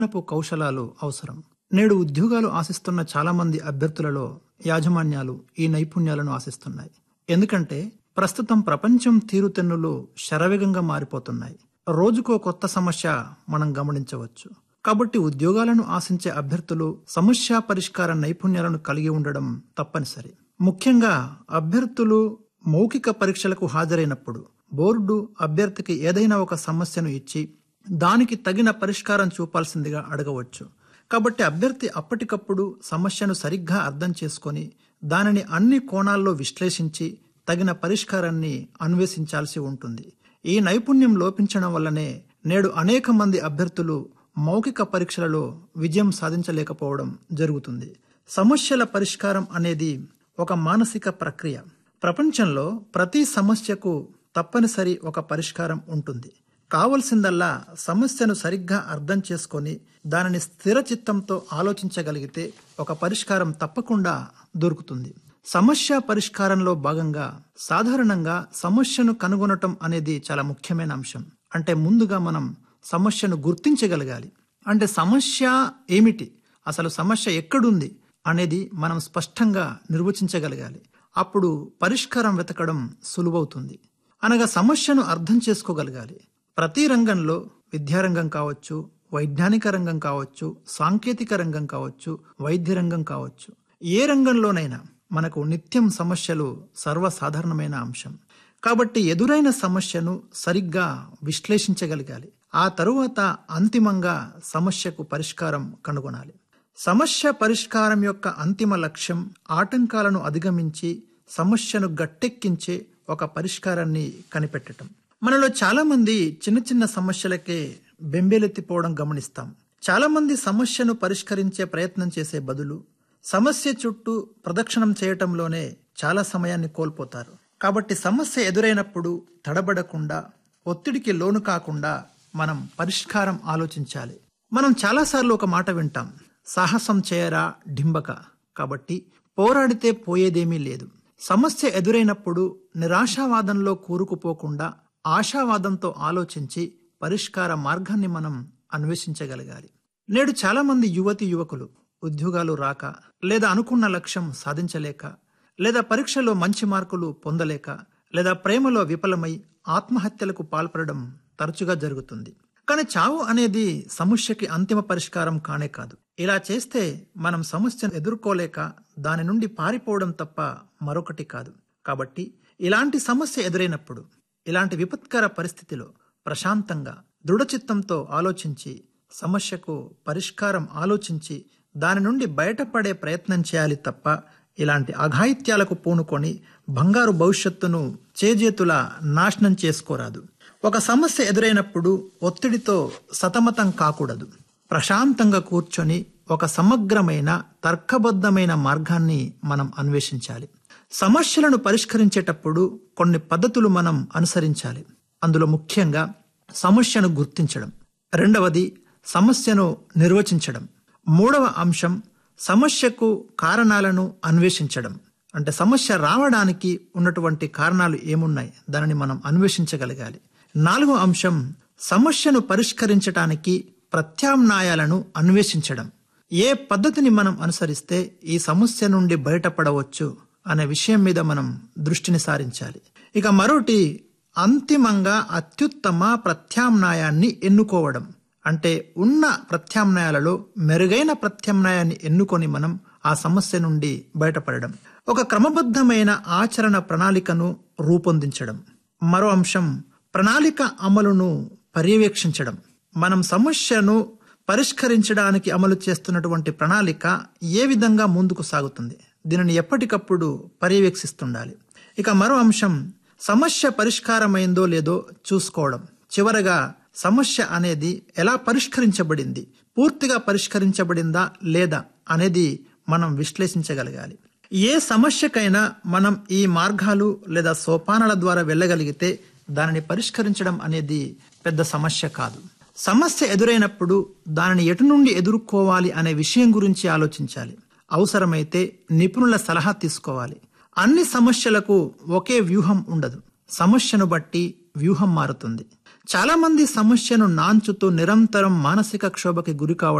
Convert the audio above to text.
అదనపు కౌశలాలు అవసరం నేడు ఉద్యోగాలు ఆశిస్తున్న చాలా మంది అభ్యర్థులలో యాజమాన్యాలు ఈ నైపుణ్యాలను ఆశిస్తున్నాయి ఎందుకంటే ప్రస్తుతం ప్రపంచం తీరుతెన్నులు శరవేగంగా మారిపోతున్నాయి రోజుకో కొత్త సమస్య మనం గమనించవచ్చు కాబట్టి ఉద్యోగాలను ఆశించే అభ్యర్థులు సమస్య పరిష్కార నైపుణ్యాలను కలిగి ఉండడం తప్పనిసరి ముఖ్యంగా అభ్యర్థులు మౌఖిక పరీక్షలకు హాజరైనప్పుడు బోర్డు అభ్యర్థికి ఏదైనా ఒక సమస్యను ఇచ్చి దానికి తగిన పరిష్కారం చూపాల్సిందిగా అడగవచ్చు కాబట్టి అభ్యర్థి అప్పటికప్పుడు సమస్యను సరిగ్గా అర్థం చేసుకొని దానిని అన్ని కోణాల్లో విశ్లేషించి తగిన పరిష్కారాన్ని అన్వేషించాల్సి ఉంటుంది ఈ నైపుణ్యం లోపించడం వల్లనే నేడు అనేక మంది అభ్యర్థులు మౌఖిక పరీక్షలలో విజయం సాధించలేకపోవడం జరుగుతుంది సమస్యల పరిష్కారం అనేది ఒక మానసిక ప్రక్రియ ప్రపంచంలో ప్రతి సమస్యకు తప్పనిసరి ఒక పరిష్కారం ఉంటుంది కావలసిందల్లా సమస్యను సరిగ్గా అర్థం చేసుకొని దానిని స్థిర చిత్తంతో ఆలోచించగలిగితే ఒక పరిష్కారం తప్పకుండా దొరుకుతుంది సమస్య పరిష్కారంలో భాగంగా సాధారణంగా సమస్యను కనుగొనటం అనేది చాలా ముఖ్యమైన అంశం అంటే ముందుగా మనం సమస్యను గుర్తించగలగాలి అంటే సమస్య ఏమిటి అసలు సమస్య ఎక్కడుంది అనేది మనం స్పష్టంగా నిర్వచించగలగాలి అప్పుడు పరిష్కారం వెతకడం సులువవుతుంది అనగా సమస్యను అర్థం చేసుకోగలగాలి ప్రతి రంగంలో విద్యారంగం కావచ్చు వైజ్ఞానిక రంగం కావచ్చు సాంకేతిక రంగం కావచ్చు వైద్య రంగం కావచ్చు ఏ రంగంలోనైనా మనకు నిత్యం సమస్యలు సర్వసాధారణమైన అంశం కాబట్టి ఎదురైన సమస్యను సరిగ్గా విశ్లేషించగలగాలి ఆ తరువాత అంతిమంగా సమస్యకు పరిష్కారం కనుగొనాలి సమస్య పరిష్కారం యొక్క అంతిమ లక్ష్యం ఆటంకాలను అధిగమించి సమస్యను గట్టెక్కించే ఒక పరిష్కారాన్ని కనిపెట్టడం మనలో చాలా మంది చిన్న చిన్న సమస్యలకే బెంబేలెత్తిపోవడం గమనిస్తాం చాలా మంది సమస్యను పరిష్కరించే ప్రయత్నం చేసే బదులు సమస్య చుట్టూ ప్రదక్షిణం చేయటంలోనే చాలా సమయాన్ని కోల్పోతారు కాబట్టి సమస్య ఎదురైనప్పుడు తడబడకుండా ఒత్తిడికి లోను కాకుండా మనం పరిష్కారం ఆలోచించాలి మనం చాలాసార్లు ఒక మాట వింటాం సాహసం చేయరా డింబక కాబట్టి పోరాడితే పోయేదేమీ లేదు సమస్య ఎదురైనప్పుడు నిరాశావాదంలో కూరుకుపోకుండా ఆశావాదంతో ఆలోచించి పరిష్కార మార్గాన్ని మనం అన్వేషించగలగాలి నేడు చాలా మంది యువతి యువకులు ఉద్యోగాలు రాక లేదా అనుకున్న లక్ష్యం సాధించలేక లేదా పరీక్షలో మంచి మార్కులు పొందలేక లేదా ప్రేమలో విఫలమై ఆత్మహత్యలకు పాల్పడడం తరచుగా జరుగుతుంది కానీ చావు అనేది సమస్యకి అంతిమ పరిష్కారం కానే కాదు ఇలా చేస్తే మనం సమస్యను ఎదుర్కోలేక దాని నుండి పారిపోవడం తప్ప మరొకటి కాదు కాబట్టి ఇలాంటి సమస్య ఎదురైనప్పుడు ఇలాంటి విపత్కర పరిస్థితిలో ప్రశాంతంగా దృఢచిత్తంతో ఆలోచించి సమస్యకు పరిష్కారం ఆలోచించి దాని నుండి బయటపడే ప్రయత్నం చేయాలి తప్ప ఇలాంటి అఘాయిత్యాలకు పూనుకొని బంగారు భవిష్యత్తును చేజేతులా నాశనం చేసుకోరాదు ఒక సమస్య ఎదురైనప్పుడు ఒత్తిడితో సతమతం కాకూడదు ప్రశాంతంగా కూర్చొని ఒక సమగ్రమైన తర్కబద్ధమైన మార్గాన్ని మనం అన్వేషించాలి సమస్యలను పరిష్కరించేటప్పుడు కొన్ని పద్ధతులు మనం అనుసరించాలి అందులో ముఖ్యంగా సమస్యను గుర్తించడం రెండవది సమస్యను నిర్వచించడం మూడవ అంశం సమస్యకు కారణాలను అన్వేషించడం అంటే సమస్య రావడానికి ఉన్నటువంటి కారణాలు ఏమున్నాయి దానిని మనం అన్వేషించగలగాలి నాలుగో అంశం సమస్యను పరిష్కరించడానికి ప్రత్యామ్నాయాలను అన్వేషించడం ఏ పద్ధతిని మనం అనుసరిస్తే ఈ సమస్య నుండి బయటపడవచ్చు అనే విషయం మీద మనం దృష్టిని సారించాలి ఇక మరోటి అంతిమంగా అత్యుత్తమ ప్రత్యామ్నాయాన్ని ఎన్నుకోవడం అంటే ఉన్న ప్రత్యామ్నాయాలలో మెరుగైన ప్రత్యామ్నాయాన్ని ఎన్నుకొని మనం ఆ సమస్య నుండి బయటపడడం ఒక క్రమబద్ధమైన ఆచరణ ప్రణాళికను రూపొందించడం మరో అంశం ప్రణాళిక అమలును పర్యవేక్షించడం మనం సమస్యను పరిష్కరించడానికి అమలు చేస్తున్నటువంటి ప్రణాళిక ఏ విధంగా ముందుకు సాగుతుంది దీనిని ఎప్పటికప్పుడు పర్యవేక్షిస్తుండాలి ఇక మరో అంశం సమస్య పరిష్కారమైందో లేదో చూసుకోవడం చివరగా సమస్య అనేది ఎలా పరిష్కరించబడింది పూర్తిగా పరిష్కరించబడిందా లేదా అనేది మనం విశ్లేషించగలగాలి ఏ సమస్యకైనా మనం ఈ మార్గాలు లేదా సోపానాల ద్వారా వెళ్ళగలిగితే దానిని పరిష్కరించడం అనేది పెద్ద సమస్య కాదు సమస్య ఎదురైనప్పుడు దానిని ఎటు నుండి ఎదుర్కోవాలి అనే విషయం గురించి ఆలోచించాలి అవసరమైతే నిపుణుల సలహా తీసుకోవాలి అన్ని సమస్యలకు ఒకే వ్యూహం ఉండదు సమస్యను బట్టి వ్యూహం మారుతుంది చాలా మంది సమస్యను నాంచుతూ నిరంతరం మానసిక క్షోభకి గురి కావడం